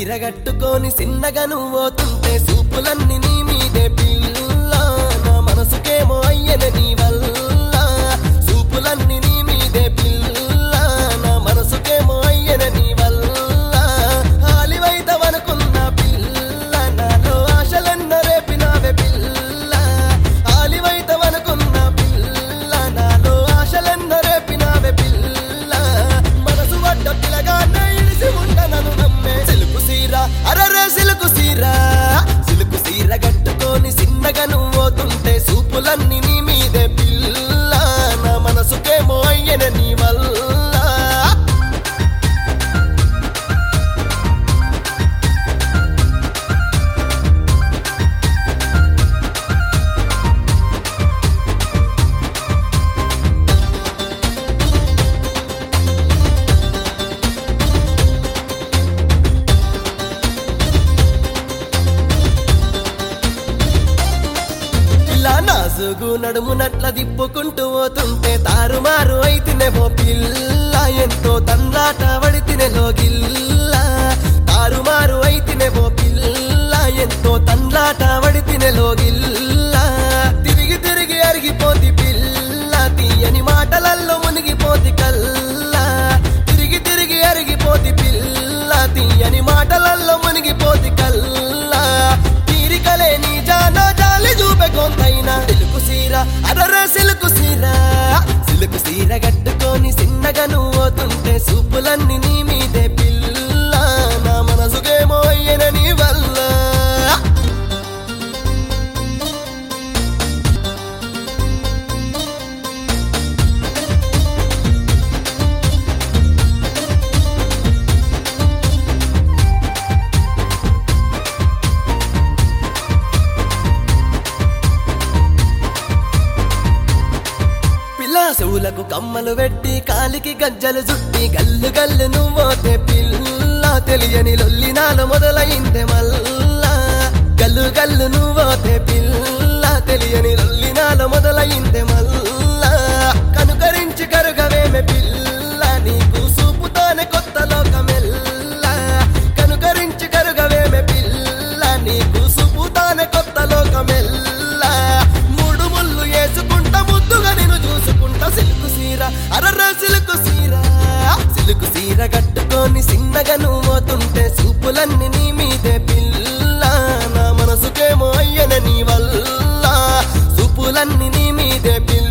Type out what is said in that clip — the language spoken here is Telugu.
సీర కట్టుకొని సిన్నగా నువ్వు పోతుంటే సూపులన్నీ నీ మీదే పిల్ల నా మనసుకేమో అయ్యన నీ వల్ల సూపులన్నీ నీ మీదే పిల్ల నా మనసుకేమో అయ్యన నీ వల్ల ఆలివైతవనుకున్న పిల్ల నాలో ఆశలెన్న రేపినావే పిల్ల ఆలివైతవనుకున్న పిల్ల నాలో ఆశలెన్న రేపినావే పిల్ల మనసు వడ్డ పిలగానే ఇడిసి ఉండనను నమ్మే సిలుకు సీర అరరే సిలుకు సీర సిలుకు సీర కట్టుకొని సిన్నగా నువ్వు పోతుంటే సూపులన్నీ నీ మీదే పిల్ల నా మనసుకేమో అయ్యన నీ వల్ల ఇలా నాసుగు నడుమునట్ల దిప్పుకుంటూ పోతుంటే తారుమారు అయితేనేమో పిల్ల ఎంతో తండ్రాట పడితేనేలో గిల్ల తారుమారు అయితేనేమో పిల్ల ఎంతో తండ్రాట పడితేనేలో గిల్ల తిరిగి తిరిగి అరిగిపోతి పిల్ల తీయని మాటలల్లో మునిగిపోతి కల్లా తిరిగి తిరిగి అరిగిపోతి పిల్ల తీయని మాటలల్లో మునిగిపోతి కల్లా తీరికలే నీ జానా జాలి చూపే కొంతైనా సిలుకు సీర అరరే సిలుకు సీర సిలుకు సీర కట్టుకొని సిన్నగా నువ్వు పోతుంటే సూపులన్నీ నీ మీదే పిల్ల నా మనసుకేమో అయ్యన నీ వల్ల పిల్ల చెవులకు కమ్మలు పెట్టి కాలికి గజ్జలు చుట్టి గల్లు గల్లు నువ్వోతే పిల్ల తెలియని లొల్లి నాలో మొదలైందే మల్లా గల్లు గల్లు నువ్వోతే పిల్ల తెలియని లొల్లి నాలో మొదలైందే మల్లా కనుకరించి కరుగవేమే పిల్ల నీకు సూపుతోనే కొత్త లోకమెల్లా కనుకరించి కరుగవేమే పిల్ల నీకు సూపుతానే కొత్త లోకమెల్లా మూడు ముళ్ళు వేసుకుంటా ముద్దుగా నేను చూసుకుంటా సిల్కు సీర అరర సిల్కు సీర సిల్కు సీర కట్టుకొని సిన్నగా నువ్వు పోతుంటే సూపులన్నీ నీ మీదే పిల్ల నా మనసుకేమో అయ్యన నీ వల్ల సూపులన్నీ నీ మీదే పిల్ల